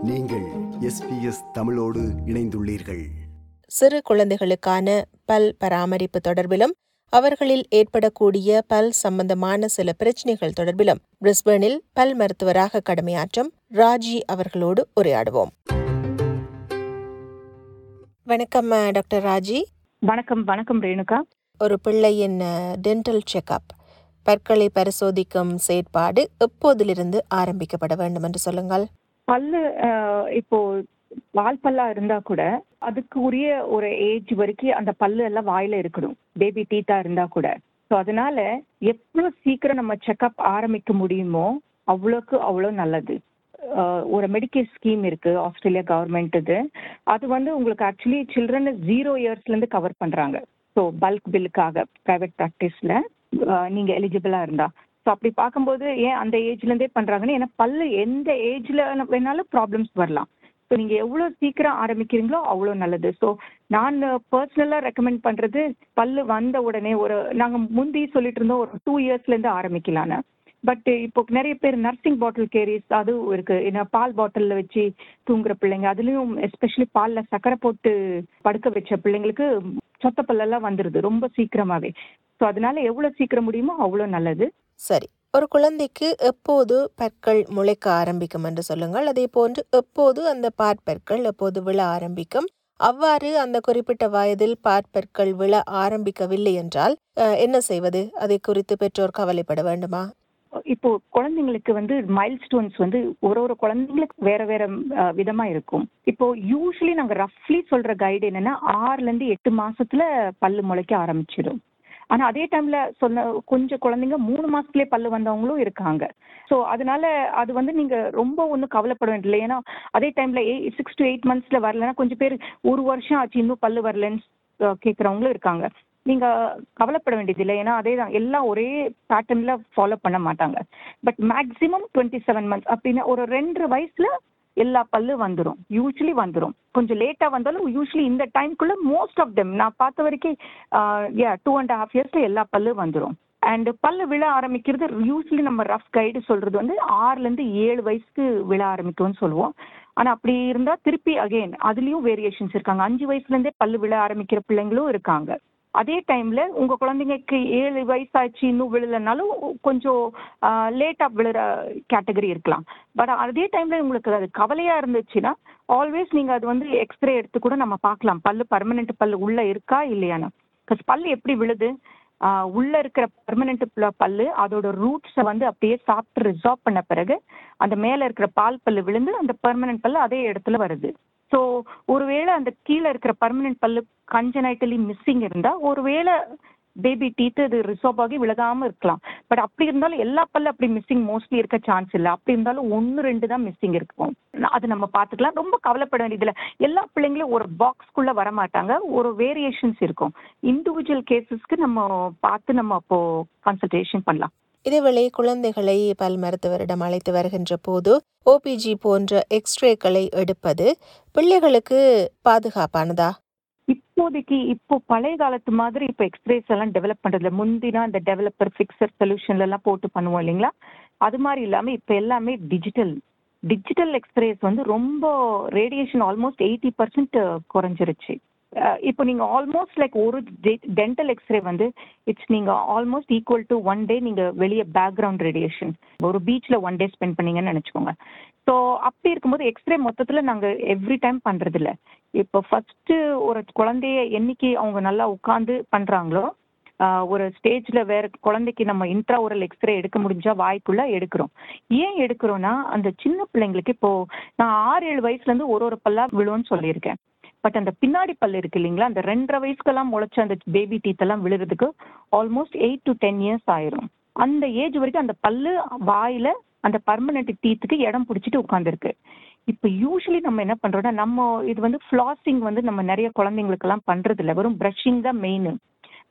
நீங்கள் எஸ்பிஎஸ் தமிழோடு இணைந்துள்ளீர்கள் சிறு குழந்தைகளுக்கான பல் பராமரிப்பு தொடர்பிலும் அவர்களில் ஏற்படக்கூடிய பல் சம்பந்தமான சில பிரச்சனைகள் தொடர்பிலும் பிரிஸ்பேனில் பல் மருத்துவராக கடமையாற்றும் ராஜி அவர்களோடு உரையாடுவோம் வணக்கம் அஹ், டாக்டர் ராஜி வணக்கம் வணக்கம் ரேணுகா ஒரு பிள்ளையின் டென்டல் செக்அப் பற்களை பரிசோதிக்கும் செயற்பாடு எப்போதிலிருந்து ஆரம்பிக்கப்பட வேண்டும் என்று சொல்லுங்கள் பல்லு அஹ், இப்போ வால் பல்லா இருந்தா கூட அதுக்கு உரிய ஒரு ஏஜ் வரைக்கும் அந்த பல்லு எல்லாம் வாயில இருக்கணும் பேபி டீத்தா இருந்தா கூட ஸோ அதனால எவ்வளவு சீக்கிரம் நம்ம செக்அப் ஆரம்பிக்க முடியுமோ அவ்வளோக்கு அவ்வளோ நல்லது அஹ், ஒரு மெடிக்கல் ஸ்கீம் இருக்கு ஆஸ்திரேலியா கவர்மெண்ட் இது அது வந்து உங்களுக்கு ஆக்சுவலி சில்ட்ரன் ஜீரோ இயர்ஸ்ல இருந்து கவர் பண்றாங்க ஸோ பல்க் பில்லுக்காக பிரைவேட் ப்ராக்டிஸ்ல நீங்க எலிஜிபிளா இருந்தா ஸோ அப்படி பார்க்கும்போது ஏன் அந்த ஏஜ்ல இருந்தே பண்றாங்கன்னு ஏன்னா பல்லு எந்த ஏஜ்ல வேணாலும் ப்ராப்ளம்ஸ் வரலாம் ஸோ நீங்க எவ்வளவு சீக்கிரம் ஆரம்பிக்கிறீங்களோ அவ்வளோ நல்லது ஸோ நான் பர்சனலா ரெக்கமெண்ட் பண்றது பல்லு வந்த உடனே ஒரு நாங்க முந்தி சொல்லிட்டு இருந்தோம் ஒரு டூ இயர்ஸ்ல இருந்து ஆரம்பிக்கலான்னு பட் இப்போ நிறைய பேர் நர்சிங் பாட்டில் கேரிஸ் அதுவும் இருக்கு ஏன்னா பால் பாட்டில்ல வச்சு தூங்குற பிள்ளைங்க அதுலயும் எஸ்பெஷலி பால்ல சக்கரை போட்டு படுக்க வச்ச பிள்ளைங்களுக்கு சொத்த பல்லெல்லாம் வந்துருது ரொம்ப சீக்கிரமாவே ஸோ அதனால எவ்வளவு சீக்கிரம் முடியுமோ அவ்வளோ நல்லது சரி ஒரு குழந்தைக்கு எப்போது பற்கள் முளைக்க ஆரம்பிக்கும் என்று சொல்லுங்கள் அதே போன்று எப்போது அந்த பாற்பற்கள் எப்போது விழ ஆரம்பிக்கும் அவ்வாறு அந்த குறிப்பிட்ட வயதில் பாற்பற்கள் விழ ஆரம்பிக்கவில்லை என்றால் அஹ், என்ன செய்வது அதை குறித்து பெற்றோர் கவலைப்பட வேண்டுமா இப்போ குழந்தைங்களுக்கு வந்து மைல் ஸ்டோன்ஸ் வந்து ஒரு ஒரு குழந்தைங்களுக்கு வேற வேற அஹ், விதமா இருக்கும் இப்போ யூஸ்வலி நாங்க ரஃப்லி சொல்ற கைடு என்னன்னா ஆறுல இருந்து எட்டு மாசத்துல பல்லு முளைக்க ஆரம்பிச்சிடும் ஆனா அதே டைம்ல சொன்ன கொஞ்சம் குழந்தைங்க மூணு மாசத்துலயே பல்லு வந்தவங்களும் இருக்காங்க ஸோ அதனால அது வந்து நீங்க ரொம்ப ஒன்றும் கவலைப்பட வேண்டியதில்லை ஏன்னா அதே டைம்ல சிக்ஸ் டு எயிட் மந்த்ஸ்ல வரலன்னா கொஞ்சம் பேர் ஒரு வருஷம் ஆச்சு இன்னும் பல்லு வரலன்னு அஹ், கேக்குறவங்களும் இருக்காங்க நீங்க கவலைப்பட வேண்டியதில்லை ஏன்னா அதே தான் எல்லாம் ஒரே பேட்டர்ன்ல ஃபாலோ பண்ண மாட்டாங்க but maximum twenty seven months அப்படின்னா ஒரு ரெண்டு வயசுல எல்லா பல்லு வந்துரும் யூஸ்வலி வந்துரும் கொஞ்சம் லேட்டா வந்தாலும் யூஸ்வலி இந்த டைம்குள்ள மோஸ்ட் ஆஃப் தெம் நான் பார்த்த வரைக்கும் டூ அண்ட் ஹாஃப் இயர்ஸ்ல எல்லா பல்லு வந்துரும் அண்ட் பல்லு விழ ஆரம்பிக்கிறது யூஸ்வலி நம்ம ரஃப் கைடு சொல்றது வந்து ஆறுல இருந்து ஏழு வயசுக்கு விழ ஆரம்பிக்கும்னு சொல்லுவோம் ஆனா அப்படி இருந்தா திருப்பி அகைன் அதுலயும் வேரியேஷன்ஸ் இருக்காங்க அஞ்சு வயசுல இருந்தே பல்லு விழ ஆரம்பிக்கிற பிள்ளைங்களும் இருக்காங்க அதே டைம்ல உங்க குழந்தைங்களுக்கு ஏழு வயசாச்சு இன்னும் விழலைனாலும் கொஞ்சம் லேட்டா விழுற கேட்டகரி இருக்கலாம் பட் அதே டைம்ல உங்களுக்கு அது கவலையா இருந்துச்சுன்னா ஆல்வேஸ் நீங்க அது வந்து எக்ஸ்ரே எடுத்து கூட நம்ம பார்க்கலாம் பல்லு பர்மனெண்ட் பல்லு உள்ள இருக்கா இல்லையான்னு பிகாஸ் பல்லு எப்படி விழுது ஆஹ் உள்ள இருக்கிற பர்மனெண்ட் பல்லு அதோட ரூட்ஸை வந்து அப்படியே சாப்பிட்டு ரிசார்வ் பண்ண பிறகு அந்த மேல இருக்கிற பால் பல்லு விழுந்து அந்த பெர்மனன்ட் பல்லு அதே இடத்துல வருது ஸோ ஒருவேளை அந்த கீழே இருக்கிற பர்மனன்ட் பல்லு கஞ்சனைட்டலி மிஸ்ஸிங் இருந்தா ஒருவேளை பேபி டீத் அது ரிசார்வ் ஆகி விலகாம இருக்கலாம் பட் அப்படி இருந்தாலும் எல்லா பல்லு அப்படி மிஸ்ஸிங் மோஸ்ட்லி இருக்க சான்ஸ் இல்லை அப்படி இருந்தாலும் ஒன்று ரெண்டு தான் மிஸ்ஸிங் இருக்கும் அது நம்ம பார்த்துக்கலாம் ரொம்ப கவலைப்பட வேண்டியதில்லை எல்லா பிள்ளைங்களும் ஒரு பாக்ஸ்க்குள்ள வர மாட்டாங்க ஒரு வேரியேஷன்ஸ் இருக்கும் இண்டிவிஜுவல் கேசஸ்க்கு நம்ம பார்த்து நம்ம அப்போ கன்சல்டேஷன் பண்ணலாம் இதேவேளை குழந்தைகளை பல் மருத்துவரிடம் அழைத்து வருகின்ற போது ஓபிஜி போன்ற எக்ஸ்ரேக்களை எடுப்பது பிள்ளைகளுக்கு பாதுகாப்பானதா இப்போதைக்கு இப்போ பழைய காலத்து மாதிரி இப்போ எக்ஸ்ரேஸ் எல்லாம் டெவலப் பண்றதுல முந்தினா இந்த டெவலப்பர் ஃபிக்சர் சொல்யூஷன்ல எல்லாம் போட்டு பண்ணுவோம் இல்லைங்களா அது மாதிரி இல்லாம இப்போ எல்லாமே டிஜிட்டல் டிஜிட்டல் எக்ஸ்ரேஸ் வந்து ரொம்ப ரேடியேஷன் ஆல்மோஸ்ட் எயிட்டி பர்சன்ட் குறைஞ்சிருச்சு அஹ் இப்போ நீங்க ஆல்மோஸ்ட் லைக் ஒரு டென்டல் எக்ஸ்ரே வந்து இட்ஸ் நீங்க almost equal to one day நீங்க வெளியே பேக்ரவுண்ட் ரேடியேஷன் ஒரு பீச்ல ஒன் டே ஸ்பெண்ட் பண்ணீங்கன்னு நினைச்சுக்கோங்க ஸோ அப்படி இருக்கும்போது எக்ஸ்ரே மொத்தத்துல நாங்க எவ்ரி டைம் பண்றது இல்ல இப்போ ஃபர்ஸ்ட் ஒரு குழந்தைய என்னைக்கு அவங்க நல்லா உட்காந்து பண்றாங்களோ ஆஹ் ஒரு ஸ்டேஜ்ல வேற குழந்தைக்கு நம்ம இன்ட்ரா ஓரல் எக்ஸ்ரே எடுக்க முடிஞ்சா வாய்க்குள்ள எடுக்கிறோம் ஏன் எடுக்கிறோம்னா அந்த சின்ன பிள்ளைங்களுக்கு இப்போ நான் ஆறு ஏழு வயசுல இருந்து ஒரு ஒரு பல்லா விழுன்னு சொல்லியிருக்கேன் பட் அந்த பின்னாடி பல்லு இருக்கு இல்லைங்களா அந்த ரெண்டரை வயசுக்கெல்லாம் முளைச்ச அந்த பேபி டீத் எல்லாம் விழுறதுக்கு almost eight to ten years ஆயிரும் அந்த ஏஜ் வரைக்கும் அந்த பல்லு வாயில அந்த பர்மனெண்ட் டீத்துக்கு இடம் பிடிச்சிட்டு உட்காந்துருக்கு இப்போ யூஸ்வலி நம்ம என்ன பண்றோம்னா நம்ம இது வந்து ஃப்ளாசிங் வந்து நம்ம நிறைய குழந்தைங்களுக்கெல்லாம் பண்றது இல்லை வெறும் ப்ரஷிங் தான் மெயின்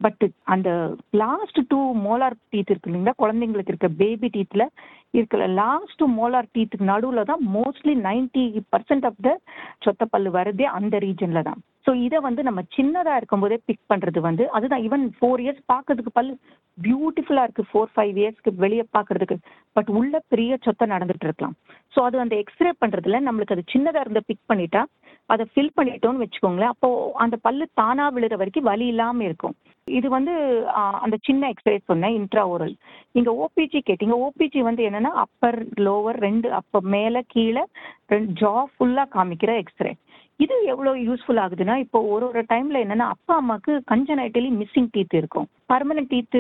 பட் அந்த லாஸ்ட் டூ மோலார் டீத் இருக்கு இல்லைங்களா குழந்தைங்களுக்கு இருக்க பேபி டீத்ல இருக்கிற லாஸ்ட் டூ மோலார் டீத்துக்கு நடுவில் தான் mostly ninety percent of the சொத்த பல்லு வருதே அந்த ரீஜன்ல தான் ஸோ இதை வந்து நம்ம சின்னதா இருக்கும்போதே பிக் பண்றது வந்து அதுதான் ஈவன் ஃபோர் இயர்ஸ் பார்க்கறதுக்கு பல்லு பியூட்டிஃபுல்லா இருக்கு ஃபோர் ஃபைவ் இயர்ஸ்க்கு வெளியே பார்க்கறதுக்கு பட் உள்ள பெரிய சொத்தை நடந்துட்டு இருக்கலாம் ஸோ அது அந்த எக்ஸ்ரே பண்றதுல நம்மளுக்கு அது சின்னதா இருந்த பிக் பண்ணிட்டா அதை ஃபில் பண்ணிட்டோம்னு வச்சுக்கோங்களேன் அப்போ அந்த பல்லு தானா விழுற வரைக்கும் வலி இல்லாம இருக்கும் இது வந்து ஆஹ், அந்த சின்ன எக்ஸ்ரே சொன்னேன் இன்ட்ரா ஓரல் நீங்க ஓபிஜி கேட்டீங்க ஓபிஜி வந்து என்னன்னா அப்பர் லோவர் ரெண்டு அப்ப மேல கீழே ரெண்டு ஜா ஃபுல்லா காமிக்கிற எக்ஸ்ரே இது எவ்வளவு யூஸ்ஃபுல் ஆகுதுன்னா இப்போ ஒரு ஒரு டைம்ல என்னன்னா அப்பா அம்மாக்கு கஞ்சனைட்டலி மிஸ்ஸிங் டீத் இருக்கும் பர்மனன்ட் டீத்து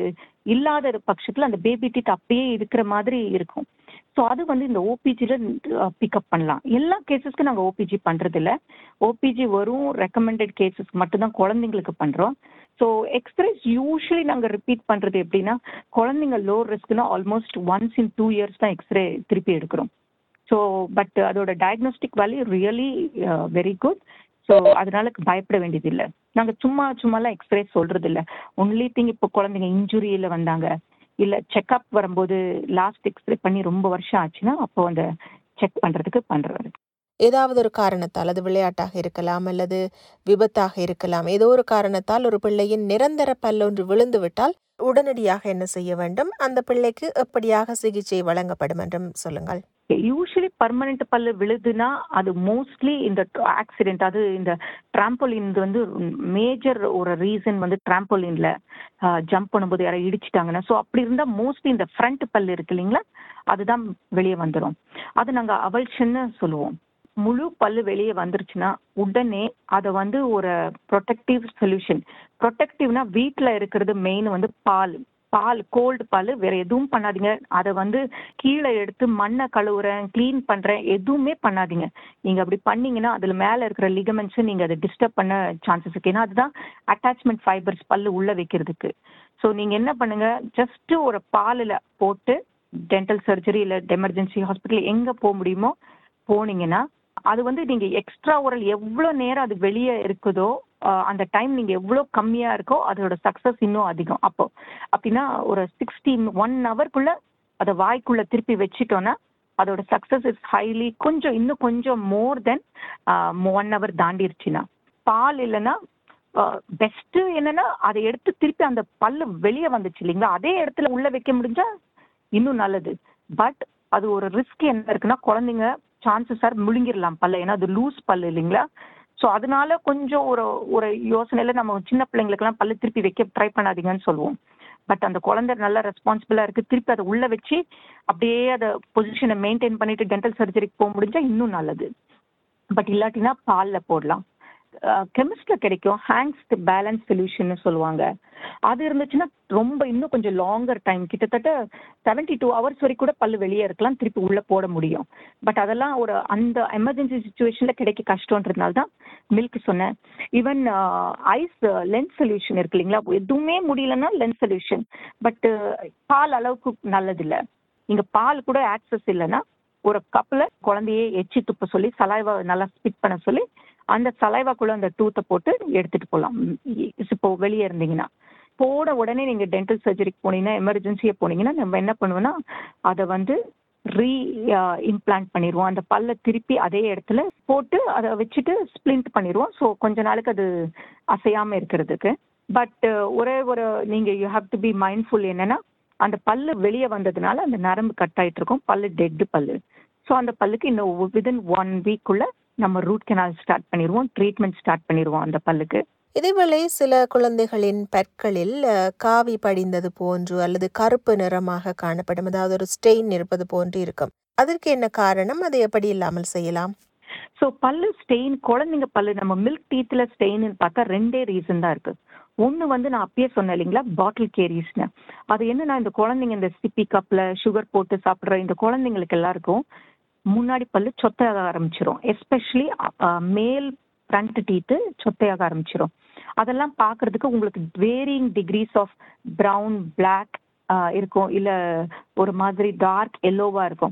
இல்லாத பட்சத்துல அந்த பேபி டீத் அப்படியே இருக்கிற மாதிரி இருக்கும் ஸோ அது வந்து இந்த ஓபிஜில பிக்கப் பண்ணலாம் எல்லா கேசஸ்க்கு நாங்கள் ஓபிஜி பண்றது இல்ல ஓபிஜி வரும் ரெக்கமெண்டட் கேசஸ் மட்டும்தான் குழந்தைங்களுக்கு பண்றோம் ஸோ எக்ஸ்பிரஸ் யூஸ்வலி நாங்கள் ரிப்பீட் பண்றது எப்படின்னா குழந்தைங்க லோ ரிஸ்க்னா almost once in two years தான் எக்ஸ்ரே திருப்பி எடுக்கிறோம் ஸோ பட் அதோட diagnostic value really very good so அதனால பயப்பட வேண்டியது இல்லை நாங்கள் சும்மா சும்மாலாம் எக்ஸ்ரே சொல்றது இல்லை ஒன்லி திங் இப்போ குழந்தைங்க இன்ஜுரியில் வந்தாங்க இல்லை செக்அப் வரும்போது லாஸ்ட் எக்ஸ்ரே பண்ணி ரொம்ப வருஷம் ஆச்சுன்னா அப்போ அந்த செக் பண்ணுறதுக்கு பண்ணுறது ஏதாவது ஒரு காரணத்தால் அது விளையாட்டாக இருக்கலாம் அல்லது விபத்தாக இருக்கலாம் ஏதோ ஒரு காரணத்தால் ஒரு பிள்ளையின் நிரந்தர பல்லொன்று விழுந்து விட்டால் உடனடியாக என்ன செய்ய வேண்டும் அந்த பிள்ளைக்கு எப்படியாக சிகிச்சை வழங்கப்படும் என்றும் சொல்லுங்கள் யூஸ்வலி பர்மனெண்ட் பல்லு விழுதுன்னா அது மோஸ்ட்லி இந்த ஆக்சிடென்ட் அது இந்த டிராம்போலின் வந்து மேஜர் ஒரு ரீசன் வந்து டிராம்போலின்ல ஜம்ப் பண்ணும்போது யாராவது இடிச்சிட்டாங்கன்னா ஸோ அப்படி இருந்தால் மோஸ்ட்லி இந்த ஃப்ரண்ட் பல்லு இருக்கு இல்லைங்களா அதுதான் வெளியே வந்துடும் அது நாங்கள் அவல்ஷன்னு சொல்லுவோம் முழு பல்லு வெளியே வந்துருச்சுன்னா உடனே அதை வந்து ஒரு ப்ரொடெக்டிவ் சொல்யூஷன் ப்ரொடெக்டிவ்னா வீட்டில் இருக்கிறது மெயின் வந்து பால் பால் கோல்டு பால் வேற எதுவும் பண்ணாதீங்க அதை வந்து கீழே எடுத்து மண்ணை கழுவுறேன் க்ளீன் பண்றேன் எதுவுமே பண்ணாதீங்க நீங்க அப்படி பண்ணீங்கன்னா அதுல மேல இருக்கிற லிகமெண்ட்ஸ் நீங்க அதை டிஸ்டர்ப் பண்ண சான்சஸ் இருக்கு ஏன்னா அதுதான் அட்டாச்மெண்ட் ஃபைபர்ஸ் பல்லு உள்ள வைக்கிறதுக்கு ஸோ நீங்க என்ன பண்ணுங்க ஜஸ்ட் ஒரு பாலில் போட்டு டென்டல் சர்ஜரி இல்லை எமர்ஜென்சி ஹாஸ்பிட்டல் எங்க போக முடியுமோ போனீங்கன்னா அது வந்து நீங்க எக்ஸ்ட்ரா ஓரல் எவ்வளவு நேரம் அது வெளியே இருக்குதோ ஆஹ் அந்த டைம் நீங்க எவ்வளவு கம்மியா இருக்கோ அதோட சக்சஸ் இன்னும் அதிகம் அப்போ அப்படின்னா ஒரு சிக்ஸ்டி ஒன் ஹவர்க்குள்ள அதை வாய்க்குள்ள திருப்பி வச்சிட்டோம்னா அதோட சக்சஸ் இஸ் ஹைலி கொஞ்சம் இன்னும் கொஞ்சம் மோர் தென் ஒன் ஹவர் தாண்டிருச்சுன்னா பால் இல்லைன்னா பெஸ்ட் என்னன்னா அதை எடுத்து திருப்பி அந்த பல்லு வெளியே வந்துச்சு இல்லைங்களா அதே இடத்துல உள்ள வைக்க முடிஞ்சா இன்னும் நல்லது பட் அது ஒரு ரிஸ்க் என்ன இருக்குன்னா குழந்தைங்க சான்சஸ் ஆர் முழுங்கிடலாம் பல்ல ஏன்னா அது லூஸ் பல்லு இல்லைங்களா ஸோ அதனால கொஞ்சம் ஒரு ஒரு யோசனையில நம்ம சின்ன பிள்ளைங்களுக்கெல்லாம் பல்லு திருப்பி வைக்க ட்ரை பண்ணாதீங்கன்னு சொல்லுவோம் பட் அந்த குழந்தை நல்லா ரெஸ்பான்சிபிளா இருக்கு திருப்பி அதை உள்ள வச்சு அப்படியே அதை பொசிஷனை மெயின்டைன் பண்ணிட்டு டென்டல் சர்ஜரிக்கு போக முடிஞ்சா இன்னும் நல்லது பட் இல்லாட்டினா பால்ல போடலாம் கெமிஸ்ட்ல கிடைக்கும் ஹேங்ஸ் பேலன்ஸ் சொல்யூஷன் சொல்லுவாங்க அது இருந்துச்சுன்னா ரொம்ப இன்னும் கொஞ்சம் லாங்கர் டைம் கிட்டத்தட்ட செவன்டி டூ ஹவர்ஸ் வரைக்கும் கூட பல்லு வெளியே இருக்கலாம் திருப்பி உள்ள போட முடியும் பட் அதெல்லாம் ஒரு அந்த எமர்ஜென்சி சுச்சுவேஷன்ல கிடைக்க கஷ்டன்றதுனால தான் மில்க் சொன்னேன் ஈவன் ஐஸ் லென்ஸ் சொல்யூஷன் இருக்கு இல்லைங்களா எதுவுமே முடியலன்னா லென்ஸ் சொல்யூஷன் பட் பால் அளவுக்கு நல்லதில்லை நீங்க பால் கூட ஆக்சஸ் இல்லைன்னா ஒரு கப்பில் குழந்தையே எச்சி துப்ப சொல்லி சலைவா நல்லா ஸ்பிட் பண்ண சொல்லி அந்த சலைவாக்குள்ள அந்த டூத்தை போட்டு எடுத்துட்டு போகலாம் இப்போ வெளியே இருந்தீங்கன்னா போட உடனே நீங்க டென்டல் சர்ஜரிக்கு போனீங்கன்னா எமர்ஜென்சியை போனீங்கன்னா நம்ம என்ன பண்ணுவோம்னா அதை வந்து ரீ இம்ப்ளான்ட் பண்ணிடுவோம் அந்த பல்ல திருப்பி அதே இடத்துல போட்டு அதை வச்சுட்டு ஸ்பிளிண்ட் பண்ணிடுவோம் ஸோ கொஞ்ச நாளுக்கு அது அசையாம இருக்கிறதுக்கு பட் ஒரே ஒரு நீங்க you have to be mindful என்னன்னா அந்த பல்லு வெளியே வந்ததுனால அந்த நரம்பு கட் ஆயிட்டு இருக்கும் பல்லு டெட்டு பல்லு ஸோ அந்த பல்லுக்கு இன்னும் விதின் ஒன் வீக்குள்ள நம்ம ரூட் கெனால் ஸ்டார்ட் பண்ணிடுவோம் ட்ரீட்மெண்ட் ஸ்டார்ட் பண்ணிடுவோம் அந்த பல்லுக்கு இதேவேளை சில குழந்தைகளின் பற்களில் அஹ், காவி படிந்தது போன்று அல்லது கருப்பு நிறமாக காணப்படும் அதாவது ஒரு ஸ்டெயின் இருப்பது போன்று இருக்கும் அதற்கு என்ன காரணம் அதை எப்படி இல்லாமல் செய்யலாம் ஸோ பல்லு ஸ்டெயின் குழந்தைங்க பல்லு நம்ம மில்க் டீத்தில் ஸ்டெயின்னு பார்த்தா ரெண்டே ரீசன் தான் இருக்கு ஒன்று வந்து நான் அப்பயே சொன்னேன் இல்லைங்களா பாட்டில் கேரிஸ்னு அது என்னன்னா இந்த குழந்தைங்க இந்த சிப்பி கப்பில் சுகர் போட்டு சாப்பிட்ற இந்த குழந்தைங்களுக்கு எல்லாருக்கும் முன்னாடி பல்லு சொத்தையாக ஆரம்பிச்சிரும் எஸ்பெஷலி மேல் ஃப்ரண்ட் டீத்து சொத்தையாக ஆரம்பிச்சிரும் அதெல்லாம் பார்க்கறதுக்கு உங்களுக்கு varying degrees of brown black இருக்கும் இல்லை ஒரு மாதிரி டார்க் எல்லோவா இருக்கும் ஸோ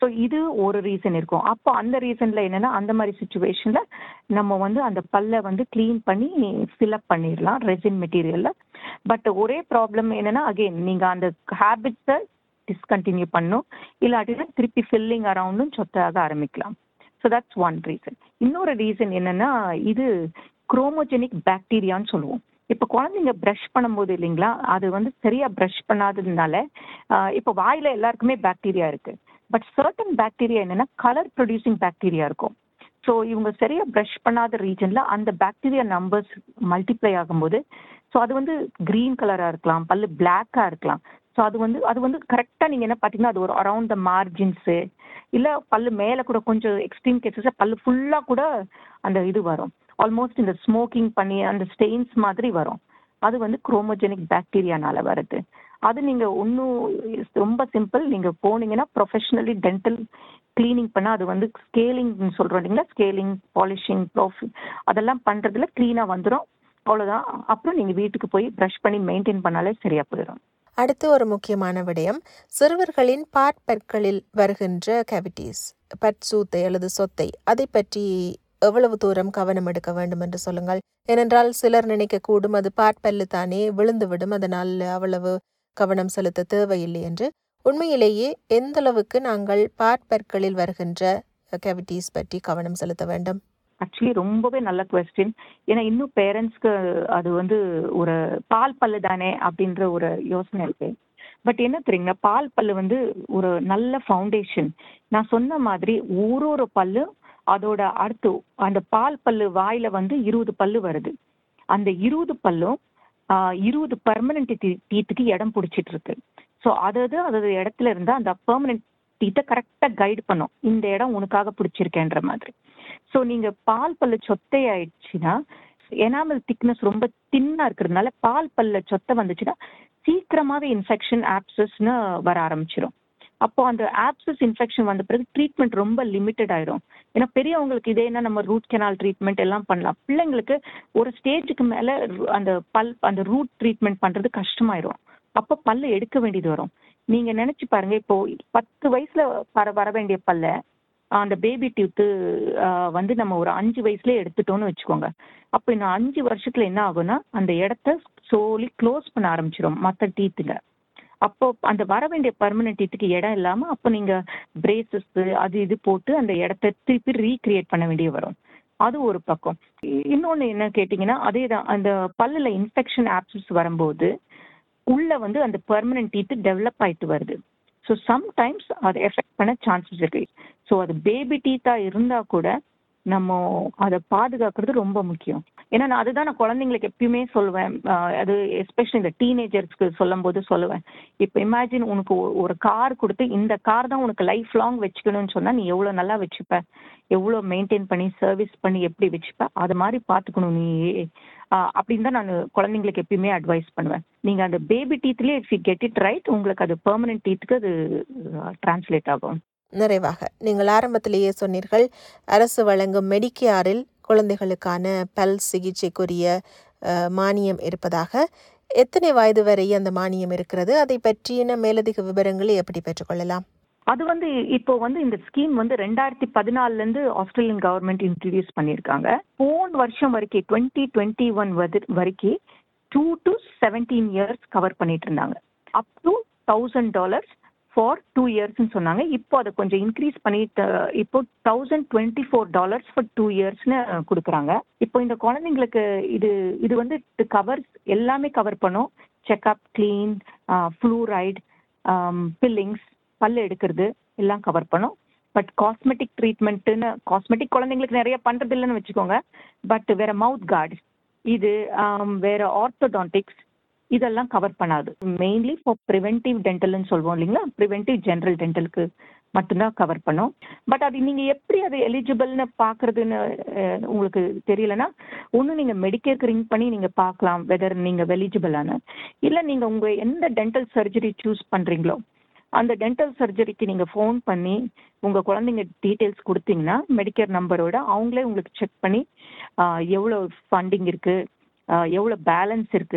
ஸோ இது ஒரு ரீசன் இருக்கும் அப்போ அந்த ரீசன்ல என்னன்னா அந்த மாதிரி சுச்சுவேஷன்ல நம்ம வந்து அந்த பல்லை வந்து க்ளீன் பண்ணி ஃபில்அப் பண்ணிடலாம் ரெசின் மெட்டீரியல்ல பட் ஒரே ப்ராப்ளம் என்னன்னா அகைன் நீங்க அந்த ஹேபிட்ஸை டிஸ்கண்டினியூ பண்ணும் இல்லாட்டினா திருப்பி ஃபில்லிங் அரவுண்டும் சொத்தாக ஆரம்பிக்கலாம் ஸோ தட்ஸ் ஒன் ரீசன் இன்னொரு ரீசன் என்னன்னா இது குரோமோஜெனிக் பாக்டீரியான்னு சொல்லுவோம் இப்போ குழந்தைங்க ப்ரஷ் பண்ணும்போது இல்லைங்களா அது வந்து சரியா ப்ரஷ் பண்ணாததுனால ஆஹ் இப்போ வாயில எல்லாருக்குமே பாக்டீரியா இருக்கு பட் சர்டன் பாக்டீரியா என்னன்னா கலர் ப்ரொடியூசிங் பாக்டீரியா இருக்கும் ஸோ இவங்க சரியா ப்ரஷ் பண்ணாத ரீஜன்ல அந்த பாக்டீரியா நம்பர்ஸ் மல்டிப்ளை ஆகும்போது ஸோ அது வந்து கிரீன் கலரா இருக்கலாம் பல்லு பிளாக்கா இருக்கலாம் ஸோ அது வந்து அது வந்து கரெக்டாக நீங்கள் என்ன பார்த்தீங்கன்னா அது ஒரு அரவுண்ட் த மார்ஜின்ஸு இல்லை பல்லு மேலே கூட கொஞ்சம் எக்ஸ்ட்ரீம் கேசஸில் பல்லு ஃபுல்லாக கூட அந்த இது வரும் ஆல்மோஸ்ட் இந்த ஸ்மோக்கிங் பண்ணி அந்த ஸ்டெயின்ஸ் மாதிரி வரும் அது வந்து குரோமோஜெனிக் பாக்டீரியானால வருது அது நீங்கள் ஒன்றும் ரொம்ப சிம்பிள் நீங்கள் போனீங்கன்னா ப்ரொஃபஷனலி டென்டல் க்ளீனிங் பண்ணால் அது வந்து ஸ்கேலிங் சொல்கிறோம் இல்லைங்களா ஸ்கேலிங் பாலிஷிங் ப்ராஃபி அதெல்லாம் பண்ணுறதுல க்ளீனாக வந்துடும் அவ்வளோதான் அப்புறம் நீங்கள் வீட்டுக்கு போய் ப்ரஷ் பண்ணி மெயின்டைன் பண்ணாலே சரியாக போயிடும் அடுத்து ஒரு முக்கியமான விடயம் சிறுவர்களின் பாட்பற்களில் வருகின்ற கேவிட்டிஸ் பற்சூத்தை அல்லது சொத்தை அதை பற்றி எவ்வளவு தூரம் கவனம் எடுக்க வேண்டும் என்று சொல்லுங்கள் ஏனென்றால் சிலர் நினைக்கக்கூடும் அது பாட்பல்லு தானே விழுந்துவிடும் அதனால் அவ்வளவு கவனம் செலுத்த தேவையில்லை என்று உண்மையிலேயே எந்த அளவுக்கு நாங்கள் பாட்பற்களில் வருகின்ற கேவிட்டிஸ் பற்றி கவனம் செலுத்த வேண்டும் ஆக்சுவலி ரொம்பவே நல்ல கொஸ்டின் ஏன்னா இன்னும் பேரண்ட்ஸ்க்கு அது வந்து ஒரு பால் பல்லு தானே அப்படின்ற ஒரு யோசனை இருக்கு பட் என்ன தெரியுங்களா பால் பல்லு வந்து ஒரு நல்ல ஃபவுண்டேஷன் நான் சொன்ன மாதிரி ஒரு ஒரு பல்லு அதோட அடுத்து அந்த பால் பல்லு வாயில வந்து இருபது பல்லு வருது அந்த இருபது பல்லும் ஆஹ், இருபது பெர்மனன்ட் டீத்துக்கு இடம் பிடிச்சிட்டு இருக்கு ஸோ அதாவது அதோட இடத்துல இருந்தா அந்த பெர்மனன்ட் டீத்தை கரெக்டாக கைடு பண்ணும் இந்த இடம் உனக்காக பிடிச்சிருக்கேன்ற மாதிரி ஸோ நீங்க பால் பல்லு சொத்தை ஆயிடுச்சுன்னா எனாமல் திக்னஸ் ரொம்ப தின்னா இருக்கிறதுனால பால் பல்ல சொத்தை வந்துச்சுன்னா சீக்கிரமாவே இன்ஃபெக்ஷன் ஆப்சஸ்னு வர ஆரம்பிச்சிடும் அப்போ அந்த ஆப்சஸ் இன்ஃபெக்ஷன் வந்த பிறகு ட்ரீட்மெண்ட் ரொம்ப லிமிட்டட் ஆயிடும் ஏன்னா பெரியவங்களுக்கு இதே என்ன நம்ம ரூட் கெனால் ட்ரீட்மெண்ட் எல்லாம் பண்ணலாம் பிள்ளைங்களுக்கு ஒரு ஸ்டேஜுக்கு மேல ரு- அந்த பல் அந்த ரூட் ட்ரீட்மெண்ட் பண்றது கஷ்டமாயிடும் அப்போ பல்ல எடுக்க வேண்டியது வரும் நீங்க நினைச்சு பாருங்க இப்போ பத்து வயசுல வர வர வேண்டிய பல்ல அந்த பேபி டியூத்து வந்து நம்ம ஒரு அஞ்சு வயசுல எடுத்துட்டோம்னு வச்சுக்கோங்க அப்போ இன்னும் அஞ்சு வருஷத்துல என்ன ஆகும்னா அந்த இடத்த சோலி க்ளோஸ் பண்ண ஆரம்பிச்சிடும் மற்ற டீத்துங்க அப்போ அந்த வர வேண்டிய பர்மனன்ட் டீத்துக்கு இடம் இல்லாம அப்போ நீங்க பிரேசஸ் அது இது போட்டு அந்த இடத்த திருப்பி ரீக்ரியேட் பண்ண வேண்டிய வரும் அது ஒரு பக்கம் இ- இன்னொன்னு என்ன கேட்டிங்கன்னா அதே தான் அந்த பல்லுல இன்ஃபெக்ஷன் ஆப்சஸ் வரும்போது உள்ள வந்து அந்த பெர்மனன்ட் டீத் டெவலப் ஆயிட்டு வருது ஸோ சம்டைம்ஸ் அதை எஃபெக்ட் பண்ண சான்சஸ் இருக்கு ஸோ அது பேபி டீத்தா இருந்தா கூட நம்ம அதை பாதுகாக்கிறது ரொம்ப முக்கியம் ஏன்னா நான் அதுதான் நான் குழந்தைங்களுக்கு எப்பயுமே சொல்லுவேன் ஆஹ் அது எஸ்பெஷலி இந்த டீனேஜர்ஸ்க்கு சொல்லும் போது சொல்லுவேன் இப்போ இமேஜின் உனக்கு ஒ- ஒரு கார் கொடுத்து இந்த கார் தான் உனக்கு லைஃப் லாங் வச்சுக்கணும்னு சொன்னா நீ எவ்வளோ நல்லா வச்சுப்ப எவ்வளோ மெயின்டைன் பண்ணி சர்வீஸ் பண்ணி எப்படி வச்சுப்ப அது மாதிரி பார்த்துக்கணும் நீ ஆஹ் அப்படின்னு தான் நான் குழந்தைங்களுக்கு எப்பயுமே அட்வைஸ் பண்ணுவேன் நீங்க அந்த பேபி டீத்லயே if you get it right உங்களுக்கு அது பெர்மனன்ட் டீத்துக்கு அது டிரான்ஸ்லேட் ஆகும் நிறைவாக நீங்கள் ஆரம்பத்திலேயே சொன்னீர்கள் அரசு வழங்கும் மெடிக்கேரில் குழந்தைகளுக்கான பல் சிகிச்சைக்குரிய அஹ், மானியம் இருப்பதாக எத்தனை வயது வரை அந்த மானியம் இருக்கிறது அதை பற்றின மேலதிக விவரங்களை எப்படி பெற்றுக்கொள்ளலாம் அது வந்து இப்போ வந்து இந்த ஸ்கீம் வந்து ரெண்டாயிரத்தி பதினாலுல இருந்து ஆஸ்திரேலியன் கவர்மெண்ட் இன்ட்ரடியூஸ் பண்ணியிருக்காங்க போன வருஷம் வரைக்கும் டுவெண்ட்டி டுவெண்ட்டி ஒன் வரைக்கும் two to seventeen years cover பண்ணிட்டு இருந்தாங்க up to thousand dollars for two இயர்ஸ்னு சொன்னாங்க இப்போ அதை கொஞ்சம் இன்க்ரீஸ் பண்ணிட்டு இப்போ thousand twenty four dollars for two இயர்ஸ்னு கொடுக்குறாங்க இப்போ இந்த குழந்தைங்களுக்கு இது இது வந்து கவர்ஸ் எல்லாமே கவர் பண்ணும் செக்அப் க்ளீன் ஃப்ளூரைட் பில்லிங்ஸ் பல்லு எடுக்கிறது எல்லாம் கவர் பண்ணும் பட் காஸ்மெட்டிக் ட்ரீட்மெண்ட்டுன்னு காஸ்மெட்டிக் குழந்தைங்களுக்கு நிறைய பண்றது இல்லைன்னு வச்சுக்கோங்க பட் வேற மவுத் கார்டு இது ஆம், வேற ஆர்த்தோடான்டிக்ஸ் இதெல்லாம் கவர் பண்ணாது மெயின்லி ஃபார் ப்ரிவென்டிவ் டென்டல்னு சொல்லுவோம் இல்லைங்களா ப்ரிவென்டிவ் ஜென்ரல் டென்டலுக்கு மட்டும்தான் கவர் பண்ணும் பட் அது நீங்க எப்படி அது எலிஜிபிள்னு பாக்குறதுன்னு அஹ், உங்களுக்கு தெரியலனா ஒன்று நீங்க மெடிக்கேருக்கு ரிங் பண்ணி நீங்க பார்க்கலாம் வெதர் நீங்க எலிஜிபிளான இல்ல நீங்க உங்க எந்த டென்டல் சர்ஜரி சூஸ் பண்றீங்களோ அந்த டென்டல் சர்ஜரிக்கு நீங்க ஃபோன் பண்ணி உங்க குழந்தைங்க டீட்டெயில்ஸ் கொடுத்தீங்கன்னா மெடிக்கேர் நம்பரோட அவங்களே உங்களுக்கு செக் பண்ணி ஆஹ், எவ்வளவு ஃபண்டிங் இருக்கு ஆஹ், எவ்வளவு பேலன்ஸ் இருக்கு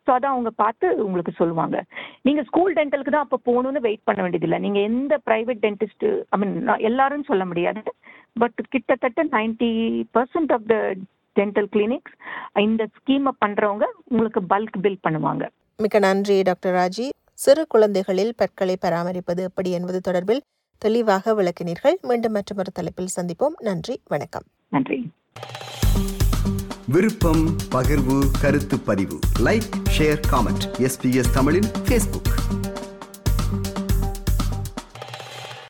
ஸோ அதை அவங்க பார்த்து உங்களுக்கு சொல்லுவாங்க நீங்க ஸ்கூல் டென்டலுக்கு தான் அப்போ போகணும்னு வெயிட் பண்ண வேண்டியதில்லை நீங்க எந்த பிரைவேட் டென்டிஸ்ட் ஐ மீன் எல்லாரும் சொல்ல முடியாது பட் கிட்டத்தட்ட ninety percent of the dental clinics இந்த ஸ்கீமை பண்றவங்க உங்களுக்கு பல்க் பில் பண்ணுவாங்க மிக்க நன்றி டாக்டர் ராஜி சிறு குழந்தைகளில் பற்களை பராமரிப்பது எப்படி என்பது தொடர்பில் தெளிவாக விளக்கினீர்கள் மீண்டும் மற்றொரு தலைப்பில் சந்திப்போம் நன்றி வணக்கம் நன்றி விருப்பம் பகிர்வு கருத்து பதிவு லைக் ஷேர் காமெண்ட் எஸ்பிஎஸ் தமிழின் ஃபேஸ்புக்